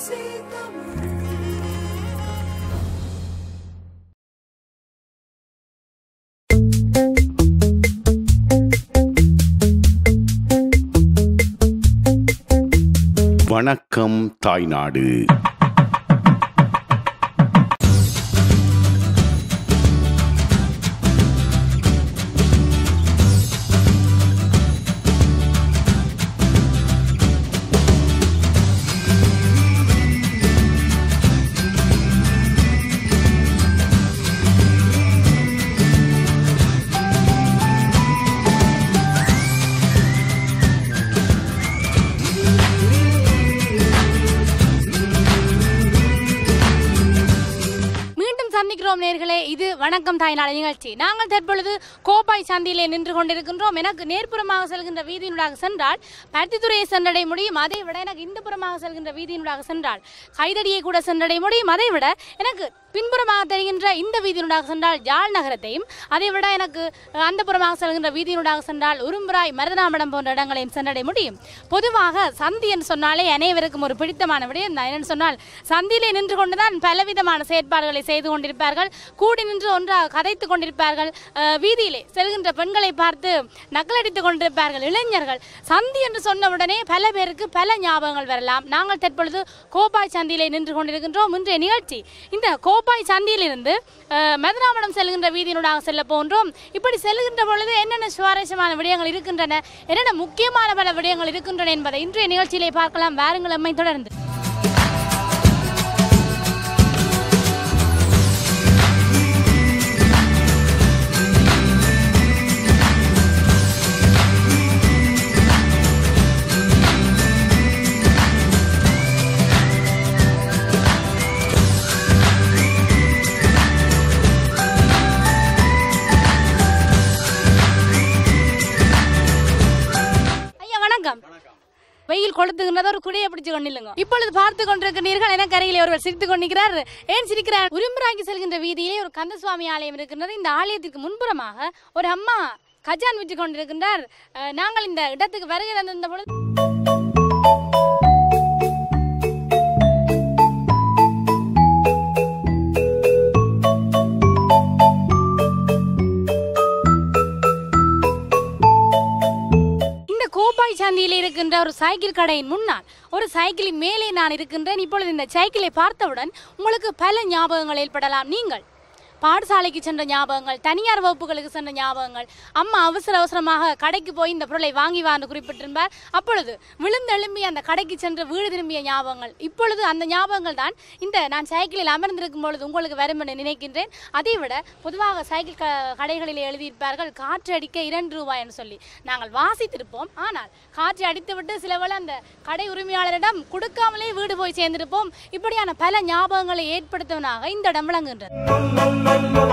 வணக்கம் தாய்நாடு மீண்டும் சந்திக்கிறோம் நேர்களே இது வணக்கம் தாய்நாடு நிகழ்ச்சி நாங்கள் தற்பொழுது கோப்பாய் சந்தியிலே நின்று கொண்டிருக்கின்றோம் எனக்கு நேர்ப்புறமாக செல்கின்ற வீதியினூடாக சென்றால் பருத்தித்துறையை சென்றடைய முடியும் அதை விட எனக்கு இந்த புறமாக செல்கின்ற வீதியினூடாக சென்றால் கைதடியை கூட சென்றடைய முடியும் அதை விட எனக்கு பின்புறமாக தெரிகின்ற இந்த வீதியினூடாக சென்றால் யாழ் நகரத்தையும் அதை விட எனக்கு அந்த புறமாக செல்கின்ற வீதியினூடாக சென்றால் உரும்புராய் மருதாமடம் போன்ற இடங்களையும் சென்றடைய முடியும் பொதுவாக சந்தி என்று சொன்னாலே அனைவருக்கும் ஒரு பிடித்தமான விடயம் தான் என்னென்னு சொன்னால் சந்தியிலே நின்று கொண்டுதான் பலவிதமான செயற்பாடுகளை செய்து கொண்டிருப்பார்கள் கூடி நின்று ஒன்றாக கதைத்து கொண்டிருப்பார்கள் அஹ், வீதியிலே செல்கின்ற பெண்களை பார்த்து நக்கலடித்துக் கொண்டிருப்பார்கள் இளைஞர்கள் சந்தி என்று சொன்ன உடனே பல பேருக்கு பல ஞாபகங்கள் வரலாம் நாங்கள் தற்பொழுது கோப்பாய் சந்தியிலே நின்று கொண்டிருக்கின்றோம் இன்றைய நிகழ்ச்சி இந்த கோப்பாய் சந்தியிலிருந்து அஹ், மதுராமடம் செல்கின்ற வீதியினூடாக செல்ல போன்றோம் இப்படி செல்கின்ற பொழுது என்னென்ன சுவாரஸ்யமான விடயங்கள் இருக்கின்றன என்னென்ன முக்கியமான பல விடயங்கள் இருக்கின்றன என்பதை இன்றைய நிகழ்ச்சியிலே பார்க்கலாம் வாருங்கள் அம்மை தொடர்ந்து ஐயா வணக்கம் வெயில் கொளுத்துகின்றத ஒரு குடையை பிடிச்சு கொண்டில்லுங்க இப்பொழுது பார்த்து கொண்டிருக்கிறீர்கள் என கரையிலே ஒருவர் சிரித்துக் கொண்டிருக்கிறார் ஏன் சிரிக்கிறார் உரும்புராங்கி செல்கின்ற வீதியிலே ஒரு கந்தசுவாமி ஆலயம் இருக்கின்றது இந்த ஆலயத்திற்கு முன்புறமாக ஒரு அம்மா கஜான் விற்று கொண்டிருக்கின்றார் அஹ், நாங்கள் இந்த இடத்துக்கு வருகை தந்திருந்த பொழுது இந்த கோப்பாய் சந்தியில் இருக்கின்ற ஒரு சைக்கிள் கடையின் முன்னால் ஒரு சைக்கிளின் மேலே நான் இருக்கின்றேன் இப்பொழுது இந்த சைக்கிளை பார்த்தவுடன் உங்களுக்கு பல ஞாபகங்கள் ஏற்படலாம் நீங்கள் பாடசாலைக்கு சென்ற ஞாபகங்கள் தனியார் வகுப்புகளுக்கு சென்ற ஞாபகங்கள் அம்மா அவசர அவசரமாக கடைக்கு போய் இந்த பொருளை வாங்கி வா என்று குறிப்பிட்டிருந்தார் அப்பொழுது விழுந்தெழும்பி அந்த கடைக்கு சென்று வீடு திரும்பிய ஞாபகங்கள் இப்பொழுது அந்த ஞாபகங்கள் தான் இந்த நான் சைக்கிளில் அமர்ந்திருக்கும் பொழுது உங்களுக்கு வரும் என்று நினைக்கின்றேன் அதை விட பொதுவாக சைக்கிள் க கடைகளில் எழுதியிருப்பார்கள் காற்று அடிக்க இரண்டு ரூபாய் என்று சொல்லி நாங்கள் வாசித்திருப்போம் ஆனால் காற்று அடித்துவிட்டு சில வேளை அந்த கடை உரிமையாளரிடம் கொடுக்காமலே வீடு போய் சேர்ந்திருப்போம் இப்படியான பல ஞாபகங்களை ஏற்படுத்துவனாக இந்த இடம் விளங்குகின்றது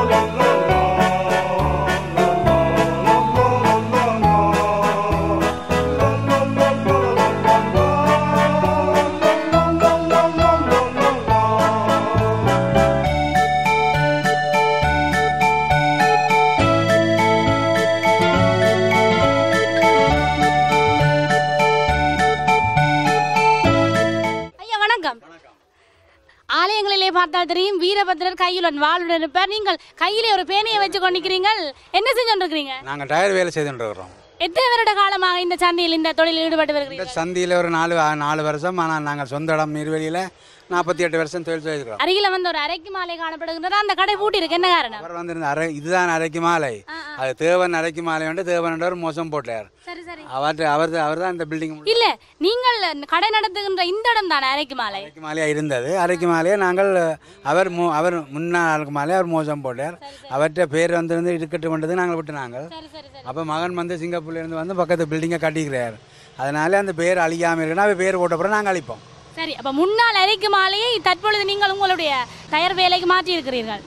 ஐயா வணக்கம் ஆலயங்களிலே பார்த்தால் தெரியும் வீரபத்ரர் கையுடன் வாளுடன் இருப்பார் நீங்கள் கையிலே ஒரு பேனையை வச்சு கொண்டிருக்கிறீர்கள் என்ன செஞ்சு கொண்டிருக்கிறீங்க நாங்கள் டயர் வேலை செய்துட்டு இருக்கிறோம் எத்தனை வருட காலமாக இந்த சந்தையில் இந்த தொழிலில் ஈடுபட்டு இந்த வருகிறீர்கள் சந்தியில் ஒரு நாலு நாலு வருஷம் ஆனால் நாங்கள் சொந்த இடம் நீர்வெளியில் நாற்பத்தி எட்டு வருஷம் தொழில் செய்திருக்கிறோம் அருகில வந்து ஒரு அரைக்கு மாலை காணப்படுகின்றது அந்த கடை பூட்டி இருக்கு என்ன காரணம் அவர் வந்திருந்த அரை இதுதான் அரைக்கு மாலை ஆ, ஆ. அது தேவன் அரைக்கு மாலை வந்து தேவன் ஒரு மோசம் போட்டார் சரி சரி அவர் அவர் அவர் தான் இந்த பில்டிங் இல்ல நீங்கள் கடை நடத்துகின்ற இந்த இடம் தானே அரைக்கு மாலை அரைக்கு மாலையாக இருந்தது அரைக்கு மாலையை நாங்கள் அவர் மோ அவர் முன்னாளுக்கு மாலையை அவர் மோசம் போட்டார் அவர்கிட்ட பேர் வந்திருந்து இருக்கட்டும் பண்ணுறது நாங்கள் விட்டு நாங்கள் சரி சரி சரி அப்போ மகன் வந்து சிங்கப்பூர்லேருந்து வந்து பக்கத்து பில்டிங்கை கட்டிக்கிறார் அதனால அந்த பேர் அழியாமல் இருக்குன்னா அவர் பேர் போட்ட பிறகு நாங்கள் அழிப்போம் சரி அப்ப முன்னாள் அரைக்கு மாலையை தற்பொழுது நீங்கள் உங்களுடைய தயார் வேலைக்கு மாற்றி இருக்கிறீர்கள்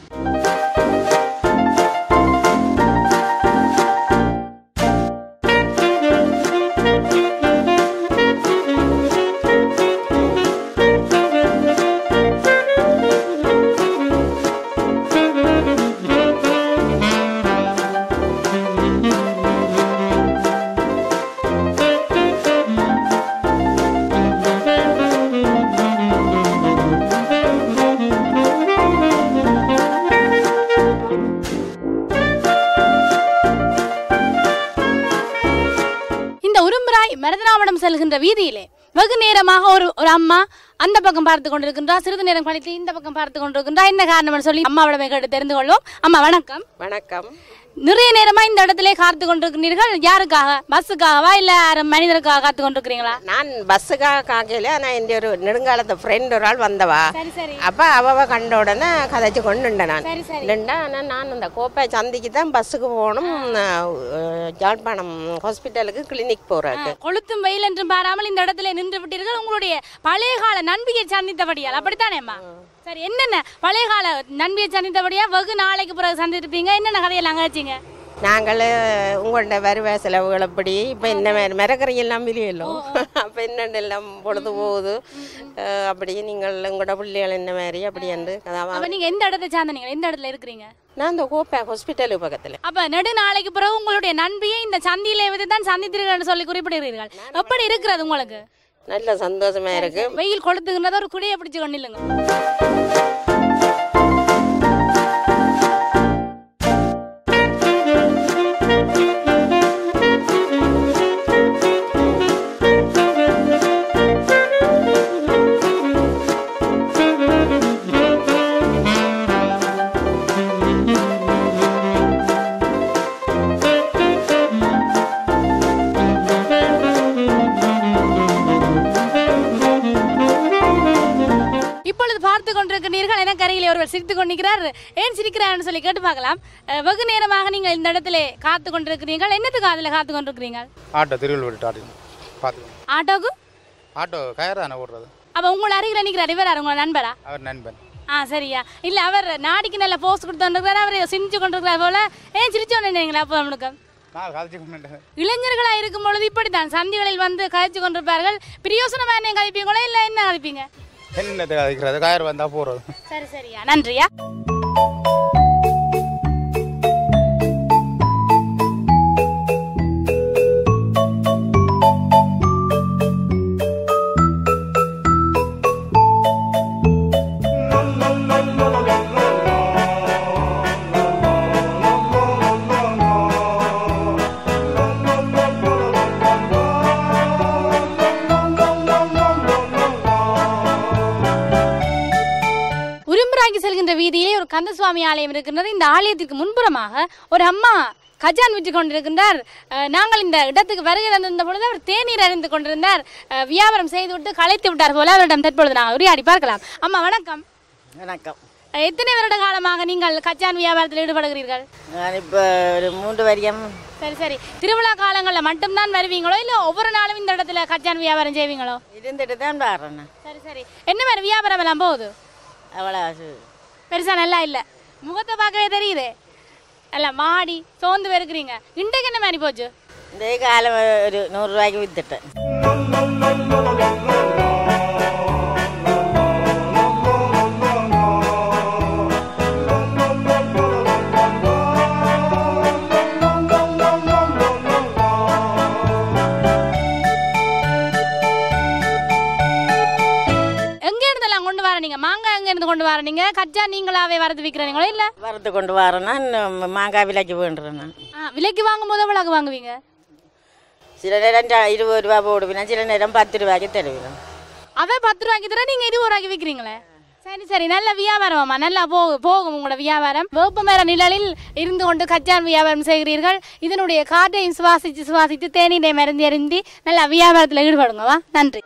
செல்கின்ற வீதியிலே வெகு நேரமாக ஒரு ஒரு அம்மா அந்த பக்கம் பார்த்து கொண்டிருக்கின்றா சிறிது நேரம் கழித்து இந்த பக்கம் பார்த்து கொண்டிருக்கின்றா என்ன காரணம்னு சொல்லி அம்மாவிடமே கேட்டு தெரிந்து கொள்வோம் அம்மா வணக்கம் வணக்கம் நிறைய நேரமா இந்த இடத்திலே காத்து கொண்டிருக்கிறீர்கள் யாருக்காக பஸ்ஸுக்காகவா இல்ல யாரு மனிதருக்காக காத்து கொண்டிருக்கிறீங்களா நான் பஸ்ஸுக்காக காக்கையில் ஆனால் இந்த ஒரு நெடுங்காலத்து ஃப்ரெண்ட் ஒரு ஆள் வந்தவா சரி சரி அப்போ அவ கண்ட உடனே கதைச்சு கொண்டு நின்றேன் நான் சரி சரி நின்றா ஆனால் நான் இந்த கோப்பை சந்திக்கு தான் பஸ்ஸுக்கு போகணும் அஹ், யாழ்ப்பாணம் ஹாஸ்பிட்டலுக்கு கிளினிக் போகிறதுக்கு கொளுத்தும் வெயில் என்றும் பாராமல் இந்த இடத்துல நின்று விட்டீர்கள் உங்களுடைய பழைய கால நண்பியை சந்தித்தபடியால் அப்படித்தானேம்மா சரி என்னென்ன பழைய கால நண்பியை சந்தித்தபடியா வெகு நாளைக்கு பிறகு சந்திருப்பீங்க என்னென்ன கதையெல்லாம் அழைச்சிங்க நாங்கள் உங்கள்கிட்ட வருவ செலவுகள் அப்படி இப்போ என்ன மாதிரி மிரக்கறி எல்லாம் இல்லையല്ലോ அப்போ என்னென்ன எல்லாம் பொழுது போகுது அஹ், அப்படி நீங்கள் உங்களோட பிள்ளைகள் என்ன மாதிரி அப்படி என்று அதான் அப்ப நீங்க எந்த இடத்தை சார்ந்தீங்க எந்த இடத்துல இருக்கிறீங்க நான் இந்த கோப்பை ஹாஸ்பிட்டலுக்கு பக்கத்தில் அப்ப நெடு நாளைக்கு பிறகு உங்களுடைய நண்பியை இந்த சந்தியில வந்து தான் சந்தித்தீர்கள் சொல்லி குறிப்பிடுகிறீர்கள் எப்படி இருக்கிறது உங்களுக்கு நல்ல சந்தோஷமா இருக்கு வெயில் கொளுத்துகின்றத ஒரு குடியை பிடிச்சு கொண்டு இல்லைங்க இப்பொழுது பார்த்து கொண்டிருக்கிறீர்கள் என கரையிலே ஒருவர் சிரித்துக் கொண்டிருக்கிறார் ஏன் சிரிக்கிறார்னு சொல்லி கேட்டு பார்க்கலாம் அஹ், வெகு நேரமாக நீங்கள் இந்த இடத்துல காத்து கொண்டிருக்கிறீர்கள் என்னத்துக்கு அதில் காத்து கொண்டிருக்கிறீங்க ஆட்டோ திருவள்ளூர் ஆட்டோ பார்த்து ஆட்டோக்கு ஆட்டோ கயர் தானே ஓடுறது அப்ப உங்களை அருகில் நிற்கிறார் இவர் உங்களோட நண்பரா அவர் நண்பன் ஆ சரியா இல்ல அவர் நாடிக்கு நல்ல போஸ்ட் கொடுத்துருக்கிறார் அவர் சிரிச்சு கொண்டிருக்கிறார் போல ஏன் சிரிச்சு கொண்டிருந்தீங்களா அப்போ அவனுக்கு நான் கதைச்சு கொண்டு இளைஞர்களா இருக்கும் பொழுது இப்படித்தான் சந்திகளில் வந்து கதைச்சு கொண்டிருப்பார்கள் பிரியோசனமா என்ன கதைப்பீங்களா இல்ல என்ன கதைப்பீங்க என்னத்தை கதைக்கிறது கயர் வந்தால் போகிறது சரி சரியா நன்றியா உரும்புராக்கி செல்கின்ற வீதியிலே ஒரு கந்தசுவாமி ஆலயம் இருக்கின்றது இந்த ஆலயத்திற்கு முன்புறமாக ஒரு அம்மா கஜான் விற்று கொண்டிருக்கின்றார் அஹ், நாங்கள் இந்த இடத்துக்கு வருகை தந்திருந்த பொழுது அவர் தேநீர் அறிந்து கொண்டிருந்தார் அஹ், வியாபாரம் செய்துவிட்டு களைத்து விட்டார் போல அவரிடம் தற்பொழுது நாங்கள் உரையாடி பார்க்கலாம் அம்மா வணக்கம் வணக்கம் அஹ், எத்தனை வருட காலமாக நீங்கள் கச்சான் வியாபாரத்தில் ஈடுபடுகிறீர்கள் நான் இப்போ ஒரு மூன்று வரியம் சரி சரி திருவிழா காலங்களில் மட்டும்தான் வருவீங்களோ இல்லை ஒவ்வொரு நாளும் இந்த இடத்துல கச்சான் வியாபாரம் செய்வீங்களோ இருந்துட்டு தான் பாடுறேன் நான். சரி சரி என்ன மாதிரி வியாபாரம் எல்லாம் போகுது அவ்வளோ சு- பெருசா நல்லா இல்லை முகத்தை பார்க்கவே தெரியுது அல்ல மாடி சோர்ந்து வெறுக்கிறீங்க இன்றைக்கு என்ன மாதிரி போச்சு இந்த காலம் ஒரு நூறுரூவாய்க்கு வித்துட்டேன் எங்க இருந்தெல்லாம் கொண்டு வர நீங்க மாங்காய் எங்க இருந்து கொண்டு வர நீங்க கச்சா நீங்களாவே வரது விற்கிறீங்களோ இல்ல வறுத்து கொண்டு வரேன் நான் மாங்காய் விலைக்கு வேண்டுறேன் நான் ஆ, விலைக்கு வாங்கும் போது எவ்வளவு வாங்குவீங்க சில நேரம் ட- இருபது ரூபா போடுவேன் சில நேரம் பத்து ரூபாய்க்கு தருவேன் அவ பத்து ரூபாய்க்கு தர நீங்க இருபது ரூபாய்க்கு விற்கிறீங்களே சரி சரி நல்ல வியாபாரமாம்மா நல்லா போகும் போகும் உங்களோட வியாபாரம் வேப்பமர நிழலில் இருந்து கொண்டு கச்சான் வியாபாரம் செய்கிறீர்கள் இதனுடைய காற்றையும் சுவாசித்து சுவாசித்து தேநீரை மருந்தி அருந்தி நல்லா வியாபாரத்தில் ஈடுபடுங்கவா நன்றி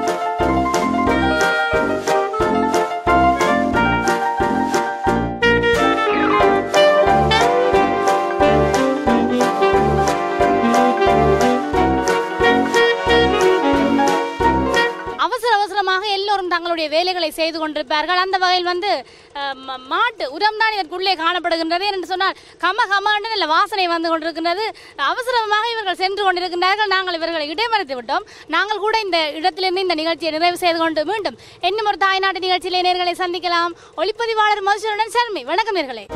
அவசர அவசரமாக எல்லோரும் தங்களுடைய வேலைகளை செய்து கொண்டிருப்பார்கள் அந்த வகையில் வந்து அஹ், ம- மாட்டு உரம் தான் இதற்குள்ளே காணப்படுகின்றது என்று சொன்னால் கம கமன்னு நல்ல வாசனை வந்து கொண்டிருக்கின்றது அவசரமாக இவர்கள் சென்று கொண்டிருக்கின்றார்கள் நாங்கள் இவர்களை இடைமறித்து விட்டோம் நாங்கள் கூட இந்த இடத்திலிருந்து இந்த நிகழ்ச்சியை நிறைவு செய்து கொண்டு மீண்டும் இன்னும் ஒரு தாய்நாட்டு நிகழ்ச்சியிலே நேர்களை சந்திக்கலாம் ஒளிப்பதிவாளர் மதுசூரன் சர்மி வணக்கம் நேர்களே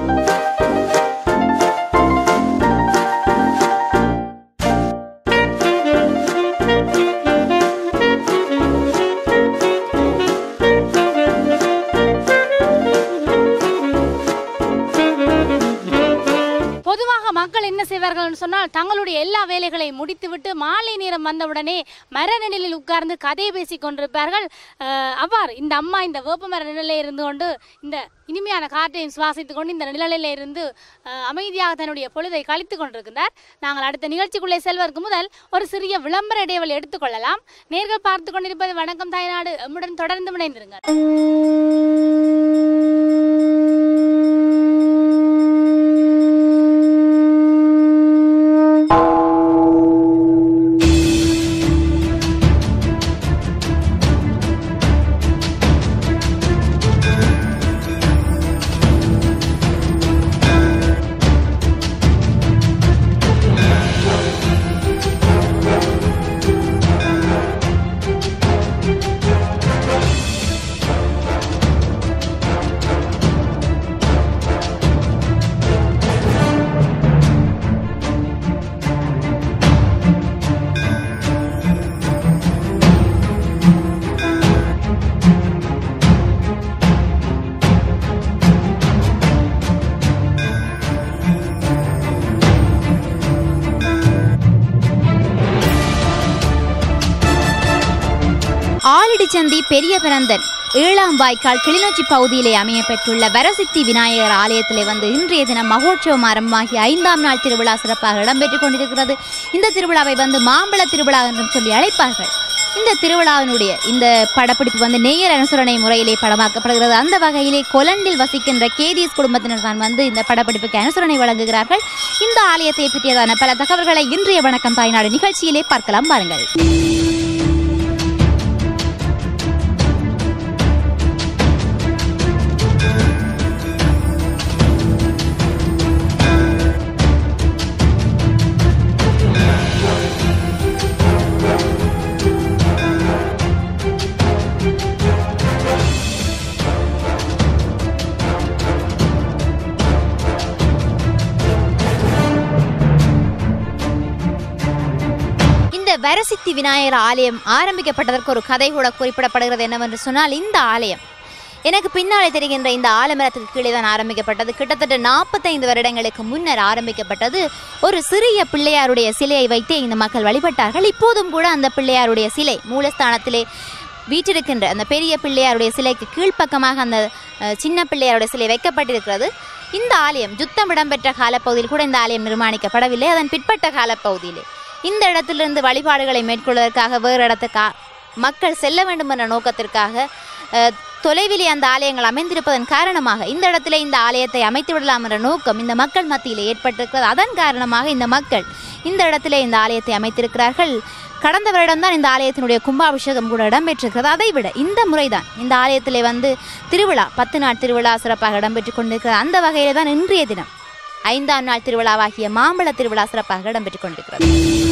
பொதுவாக மக்கள் என்ன செய்வார்கள் சொன்னால் தங்களுடைய எல்லா வேலைகளையும் முடித்துவிட்டு மாலை நேரம் வந்தவுடனே மர நிழலில் உட்கார்ந்து கதை பேசிக் கொண்டிருப்பார்கள் அஹ், அவ்வாறு இந்த அம்மா இந்த வேப்ப மர நிழலில் இருந்து கொண்டு இந்த இனிமையான காற்றையும் சுவாசித்துக் கொண்டு இந்த நிழலில் இருந்து அஹ், அமைதியாக தன்னுடைய பொழுதை கழித்துக் கொண்டிருக்கிறார் நாங்கள் அடுத்த நிகழ்ச்சிக்குள்ளே செல்வதற்கு முதல் ஒரு சிறிய விளம்பர இடைவெளி எடுத்துக்கொள்ளலாம் நேர்கள் பார்த்து கொண்டிருப்பது வணக்கம் தாய்நாடு எம்முடன் தொடர்ந்து இணைந்திருங்கள் ஆலடிச்சந்தி பெரிய பிறந்தன் ஏழாம் வாய்க்கால் கிளிநொச்சி பகுதியிலே அமையப்பெற்றுள்ள வரசித்தி விநாயகர் ஆலயத்திலே வந்து இன்றைய தினம் மகோற்சவம் ஆரம்பமாகி ஐந்தாம் நாள் திருவிழா சிறப்பாக இடம்பெற்றுக் கொண்டிருக்கிறது இந்த திருவிழாவை வந்து மாம்பழ திருவிழா என்றும் சொல்லி அழைப்பார்கள் இந்த திருவிழாவினுடைய இந்த படப்பிடிப்பு வந்து நெய்யர் அனுசரணை முறையிலே படமாக்கப்படுகிறது அந்த வகையிலே கொலண்டில் வசிக்கின்ற கேதிஸ் குடும்பத்தினர் தான் வந்து இந்த படப்பிடிப்புக்கு அனுசரணை வழங்குகிறார்கள் இந்த ஆலயத்தை பற்றியதான பல தகவல்களை இன்றைய வணக்கம் தாய்நாடு நிகழ்ச்சியிலே பார்க்கலாம் பாருங்கள் இந்த வரசித்தி விநாயகர் ஆலயம் ஆரம்பிக்கப்பட்டதற்கு ஒரு கதை கூட குறிப்பிடப்படுகிறது என்னவென்று சொன்னால் இந்த ஆலயம் எனக்கு பின்னாலே தெரிகின்ற இந்த ஆலமரத்துக்கு கீழே தான் ஆரம்பிக்கப்பட்டது கிட்டத்தட்ட நாற்பத்தைந்து வருடங்களுக்கு முன்னர் ஆரம்பிக்கப்பட்டது ஒரு சிறிய பிள்ளையாருடைய சிலையை வைத்தே இந்த மக்கள் வழிபட்டார்கள் இப்போதும் கூட அந்த பிள்ளையாருடைய சிலை மூலஸ்தானத்திலே வீற்றிருக்கின்ற அந்த பெரிய பிள்ளையாருடைய சிலைக்கு கீழ்ப்பக்கமாக அந்த அஹ், சின்ன பிள்ளையாருடைய சிலை வைக்கப்பட்டிருக்கிறது இந்த ஆலயம் யுத்தம் இடம்பெற்ற காலப்பகுதியில் கூட இந்த ஆலயம் நிர்மாணிக்கப்படவில்லை அதன் பிற்பட்ட காலப்பகுதியிலே இந்த இடத்திலிருந்து வழிபாடுகளை மேற்கொள்வதற்காக வேறு இடத்துக்கா மக்கள் செல்ல வேண்டும் என்ற நோக்கத்திற்காக அஹ், தொலைவிலே அந்த ஆலயங்கள் அமைந்திருப்பதன் காரணமாக இந்த இடத்துல இந்த ஆலயத்தை அமைத்து விடலாம் என்ற நோக்கம் இந்த மக்கள் மத்தியில் ஏற்பட்டிருக்கிறது அதன் காரணமாக இந்த மக்கள் இந்த இடத்திலே இந்த ஆலயத்தை அமைத்திருக்கிறார்கள் கடந்த வருடம்தான் இந்த ஆலயத்தினுடைய கும்பாபிஷேகம் கூட இடம்பெற்றிருக்கிறது அதை விட இந்த முறைதான் இந்த ஆலயத்திலே வந்து திருவிழா பத்து நாள் திருவிழா சிறப்பாக இடம்பெற்றுக் கொண்டிருக்கிறது அந்த வகையிலே தான் இன்றைய தினம் ஐந்தாம் நாள் திருவிழாவாகிய மாம்பழ திருவிழா சிறப்பாக இடம்பெற்றுக் கொண்டிருக்கிறது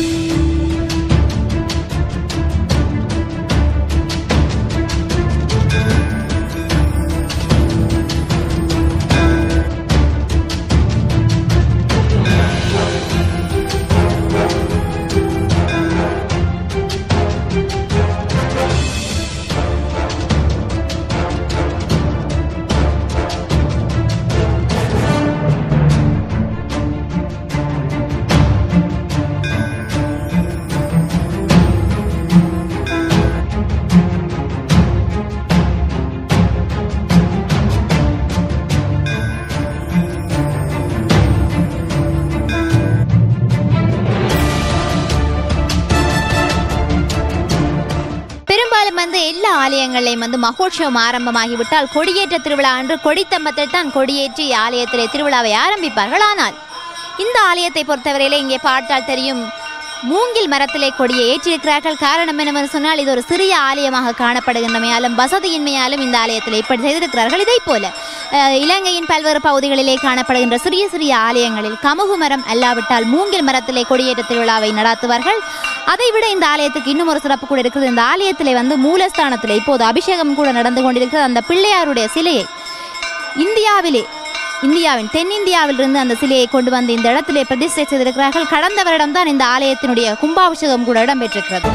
பெரும்பாலும் வந்து எல்லா ஆலயங்களையும் வந்து மகோற்சவம் ஆரம்பமாகிவிட்டால் கொடியேற்ற திருவிழா அன்று கொடித்தம்பத்தில் தான் கொடியேற்றி ஆலயத்திலே திருவிழாவை ஆரம்பிப்பார்கள் ஆனால் இந்த ஆலயத்தை பொறுத்தவரையிலே இங்கே பார்த்தால் தெரியும் மூங்கில் மரத்திலே கொடியை ஏற்றிருக்கிறார்கள் காரணம் என்னவென்று சொன்னால் இது ஒரு சிறிய ஆலயமாக காணப்படுகின்றமையாலும் வசதியின்மையாலும் இந்த ஆலயத்தில் இப்படி செய்திருக்கிறார்கள் இதை போல அஹ், இலங்கையின் பல்வேறு பகுதிகளிலே காணப்படுகின்ற சிறிய சிறிய ஆலயங்களில் கமுகு மரம் அல்லாவிட்டால் மூங்கில் மரத்திலே கொடியேற்ற திருவிழாவை நடாத்துவார்கள் அதைவிட இந்த ஆலயத்துக்கு இன்னும் ஒரு சிறப்பு கூட இருக்குது இந்த ஆலயத்திலே வந்து மூலஸ்தானத்திலே இப்போது அபிஷேகம் கூட நடந்து கொண்டிருக்கிறது அந்த பிள்ளையாருடைய சிலையை இந்தியாவிலே இந்தியாவின் தென்னிந்தியாவிலிருந்து அந்த சிலையை கொண்டு வந்து இந்த இடத்திலே பிரதிஷ்டை செய்திருக்கிறார்கள் கடந்த வருடம்தான் இந்த ஆலயத்தினுடைய கும்பாபிஷேகம் கூட இடம்பெற்றிருக்கிறது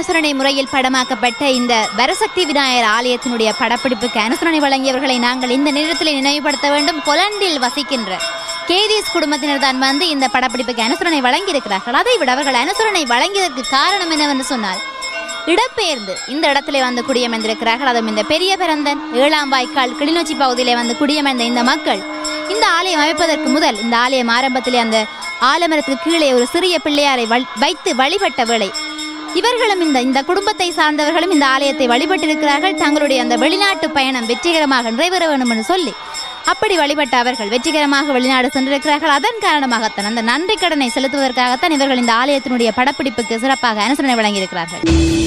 அனுசரணை முறையில் படமாக்கப்பட்ட இந்த வரசக்தி விநாயகர் ஆலயத்தினுடைய படப்பிடிப்புக்கு அனுசரணை வழங்கியவர்களை நாங்கள் இந்த நேரத்தில் நினைவுபடுத்த வேண்டும் கொலண்டில் வசிக்கின்ற கேதிஸ் குடும்பத்தினர் தான் வந்து இந்த படப்பிடிப்புக்கு அனுசரணை வழங்கியிருக்கிறார்கள் அதை விட அவர்கள் அனுசரணை வழங்கியதற்கு காரணம் என்னவென்று சொன்னால் இடம்பெயர்ந்து இந்த இடத்திலே வந்து குடியமர்ந்திருக்கிறார்கள் அதுவும் இந்த பெரிய பிறந்தன் ஏழாம் வாய்க்கால் கிளிநொச்சி பகுதியிலே வந்து குடியமர்ந்த இந்த மக்கள் இந்த ஆலயம் அமைப்பதற்கு முதல் இந்த ஆலயம் ஆரம்பத்திலே அந்த ஆலமரத்துக்கு கீழே ஒரு சிறிய பிள்ளையாரை வல்- வைத்து வழிபட்ட வேளை இவர்களும் இந்த இந்த குடும்பத்தை சார்ந்தவர்களும் இந்த ஆலயத்தை வழிபட்டிருக்கிறார்கள் தங்களுடைய அந்த வெளிநாட்டு பயணம் வெற்றிகரமாக நிறைவேற வேண்டும் என்று சொல்லி அப்படி வழிபட்ட அவர்கள் வெற்றிகரமாக வெளிநாடு சென்றிருக்கிறார்கள் அதன் காரணமாகத்தான் அந்த நன்றி கடனை செலுத்துவதற்காகத்தான் இவர்கள் இந்த ஆலயத்தினுடைய படப்பிடிப்புக்கு சிறப்பாக அனுசரணை வழங்கியிருக்கிறார்கள்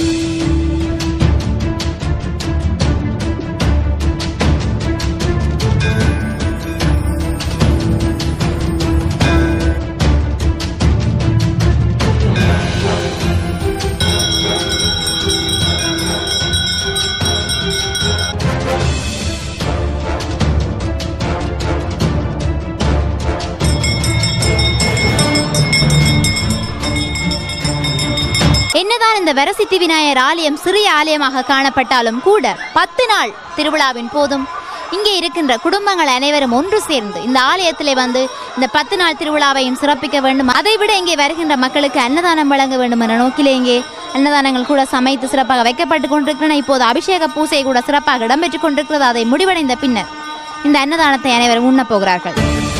என்னதான் இந்த வரசித்தி விநாயகர் ஆலயம் சிறிய ஆலயமாக காணப்பட்டாலும் கூட பத்து நாள் திருவிழாவின் போதும் இங்கே இருக்கின்ற குடும்பங்கள் அனைவரும் ஒன்று சேர்ந்து இந்த ஆலயத்திலே வந்து இந்த பத்து நாள் திருவிழாவையும் சிறப்பிக்க வேண்டும் அதைவிட இங்கே வருகின்ற மக்களுக்கு அன்னதானம் வழங்க வேண்டும் என்ற நோக்கிலே இங்கே அன்னதானங்கள் கூட சமைத்து சிறப்பாக வைக்கப்பட்டு கொண்டிருக்கின்றன இப்போது அபிஷேக பூசை கூட சிறப்பாக இடம்பெற்றுக் கொண்டிருக்கிறது அதை முடிவடைந்த பின்னர் இந்த அன்னதானத்தை அனைவரும் உண்ணப் போகிறார்கள்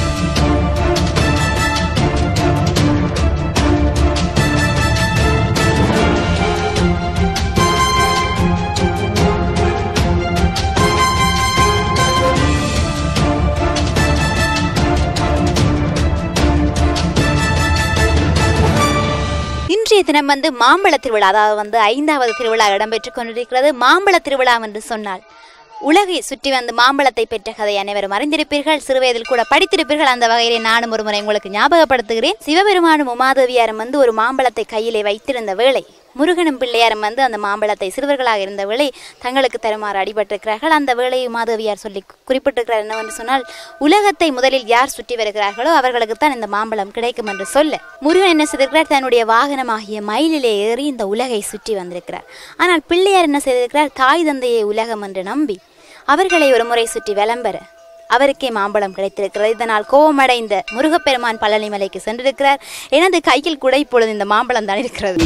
இன்றைய தினம் வந்து மாம்பழ திருவிழா அதாவது வந்து ஐந்தாவது திருவிழா இடம்பெற்றுக் கொண்டிருக்கிறது மாம்பழ திருவிழா என்று சொன்னால் உலகை சுற்றி வந்து மாம்பழத்தை பெற்ற கதை அனைவரும் அறிந்திருப்பீர்கள் சிறுவயதில் கூட படித்திருப்பீர்கள் அந்த வகையிலே நானும் ஒரு முறை உங்களுக்கு ஞாபகப்படுத்துகிறேன் சிவபெருமானும் உமாதேவியாரும் வந்து ஒரு மாம்பழத்தை கையிலே வைத்திருந்த வேளை முருகனும் பிள்ளையாரும் வந்து அந்த மாம்பழத்தை சிறுவர்களாக இருந்த வேளை தங்களுக்கு தருமாறு அடிபட்டிருக்கிறார்கள் அந்த வேளையை உமாதேவியார் சொல்லி குறிப்பிட்டிருக்கிறார் என்னவென்று சொன்னால் உலகத்தை முதலில் யார் சுற்றி வருகிறார்களோ அவர்களுக்கு தான் இந்த மாம்பழம் கிடைக்கும் என்று சொல்ல முருகன் என்ன செய்திருக்கிறார் தன்னுடைய வாகனமாகிய மயிலிலே ஏறி இந்த உலகை சுற்றி வந்திருக்கிறார் ஆனால் பிள்ளையார் என்ன செய்திருக்கிறார் தாய் தந்தையை உலகம் என்று நம்பி அவர்களை ஒரு முறை சுற்றி விளம்பர அவருக்கே மாம்பழம் கிடைத்திருக்கிறது இதனால் கோபமடைந்த முருகப்பெருமான் பழனிமலைக்கு சென்றிருக்கிறார் எனது கையில் கூட இப்பொழுது இந்த மாம்பழம் தான் இருக்கிறது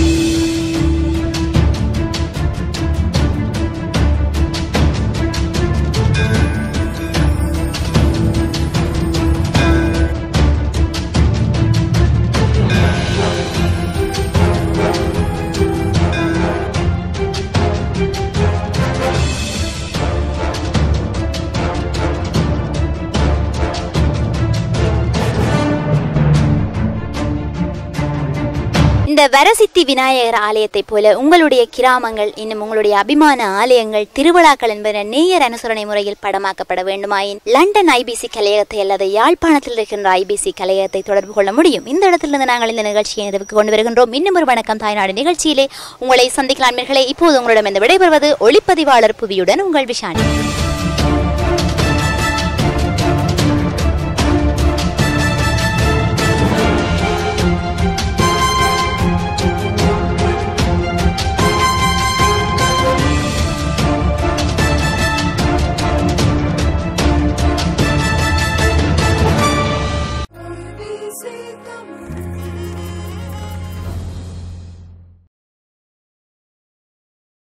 இந்த வரசித்தி விநாயகர் ஆலயத்தைப் போல உங்களுடைய கிராமங்கள் இன்னும் உங்களுடைய அபிமான ஆலயங்கள் திருவிழாக்கள் என்பன நேயர் அனுசரணை முறையில் படமாக்கப்பட வேண்டுமாயின் லண்டன் ஐபிசி கலையகத்தை அல்லது யாழ்ப்பாணத்தில் இருக்கின்ற ஐபிசி கலையகத்தை தொடர்பு கொள்ள முடியும் இந்த இடத்திலிருந்து நாங்கள் இந்த நிகழ்ச்சியை நிறைவுக்கு கொண்டு வருகின்றோம் இன்னும் ஒரு வணக்கம் தாய்நாடு நிகழ்ச்சியிலே உங்களை சந்திக்கலாம் நேயர்களே. இப்போது உங்களிடம் இந்த விடைபெறுவது ஒளிப்பதிவாளர் புவியுடன் உங்கள் விஷாணி